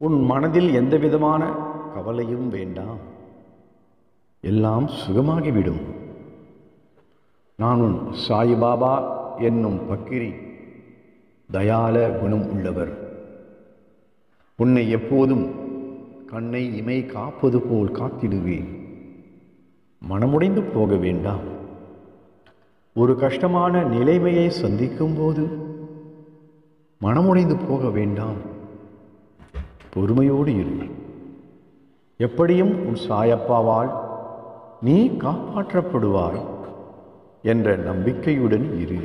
உன் மனதில் எந்தவிதமான கவலையும் வேண்டாம் எல்லாம் சுகமாகிவிடும் நான் உன் சாயிபாபா என்னும் பக்கிரி தயால குணம் உள்ளவர் உன்னை எப்போதும் கண்ணை இமை காப்பது போல் காத்திடுவேன் மனமுடைந்து போக வேண்டாம் ஒரு கஷ்டமான நிலைமையை சந்திக்கும் போது மனமுடைந்து போக வேண்டாம் பொறுமையோடு இரு எப்படியும் உன் சாயப்பாவால் நீ காப்பாற்றப்படுவாய் என்ற நம்பிக்கையுடன் இரு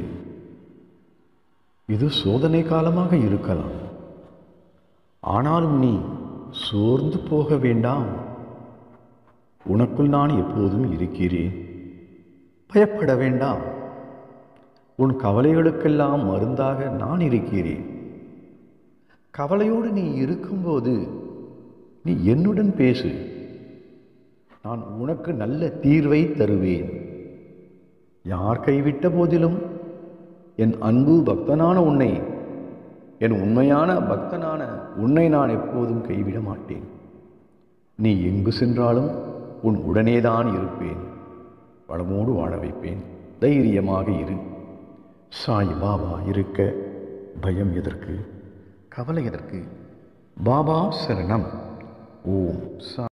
இது சோதனை காலமாக இருக்கலாம் ஆனாலும் நீ சோர்ந்து போக வேண்டாம் உனக்குள் நான் எப்போதும் இருக்கிறேன் பயப்பட வேண்டாம் உன் கவலைகளுக்கெல்லாம் மருந்தாக நான் இருக்கிறேன் கவலையோடு நீ இருக்கும்போது நீ என்னுடன் பேசு நான் உனக்கு நல்ல தீர்வை தருவேன் யார் கைவிட்ட போதிலும் என் அன்பு பக்தனான உன்னை என் உண்மையான பக்தனான உன்னை நான் எப்போதும் கைவிட மாட்டேன் நீ எங்கு சென்றாலும் உன் உடனேதான் இருப்பேன் வளமோடு வாழ வைப்பேன் தைரியமாக இரு சாய் பாபா இருக்க பயம் எதற்கு கவலை எதற்கு பாபா சரணம் ஓம் சா